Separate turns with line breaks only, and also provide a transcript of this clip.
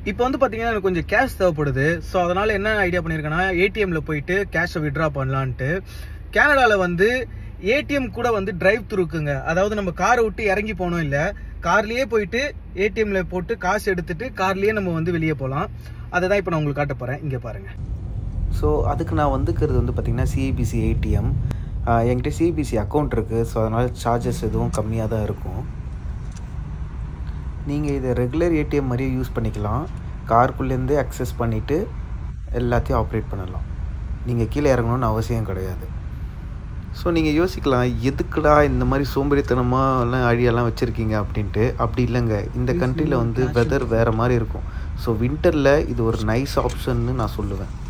இப்போ வந்து பார்த்தீங்கன்னா எனக்கு கொஞ்சம் கேஷ் தேவைப்படுது ஸோ அதனால என்ன ஐடியா பண்ணியிருக்கேன்னா ஏடிஎம்ல போயிட்டு கேஷை விட்ரா பண்ணலான்ட்டு கனடாவில் வந்து ஏடிஎம் கூட வந்து டிரைவ் த்ரூக்குங்க அதாவது நம்ம காரை விட்டு இறங்கி போனோம் இல்லை கார்லயே போயிட்டு ஏடிஎம்ல போட்டு காசு எடுத்துட்டு கார்லயே நம்ம வந்து வெளியே போகலாம் அதை தான் இப்போ நான் உங்களுக்கு காட்ட போகிறேன் இங்கே பாருங்க
ஸோ அதுக்கு நான் வந்துக்கிறது வந்து பார்த்திங்கன்னா சிஐபிசி ஏடிஎம் என்கிட்ட சிஐபிசி அக்கௌண்ட் இருக்குது ஸோ அதனால் சார்ஜஸ் எதுவும் கம்மியாக தான் இருக்கும் நீங்கள் இதை ரெகுலர் ஏடிஎம் மாதிரியே யூஸ் பண்ணிக்கலாம் காருக்குள்ளேருந்தே அக்சஸ் பண்ணிவிட்டு எல்லாத்தையும் ஆப்ரேட் பண்ணலாம் நீங்கள் கீழே இறங்கணும்னு அவசியம் கிடையாது ஸோ நீங்கள் யோசிக்கலாம் எதுக்குடா இந்த மாதிரி சோம்பேறித்தனமாக எல்லாம் ஐடியாலாம் வச்சுருக்கீங்க அப்படின்ட்டு அப்படி இல்லைங்க இந்த கண்ட்ரியில் வந்து வெதர் வேறு மாதிரி இருக்கும் ஸோ வின்டரில் இது ஒரு நைஸ் ஆப்ஷன்னு நான் சொல்லுவேன்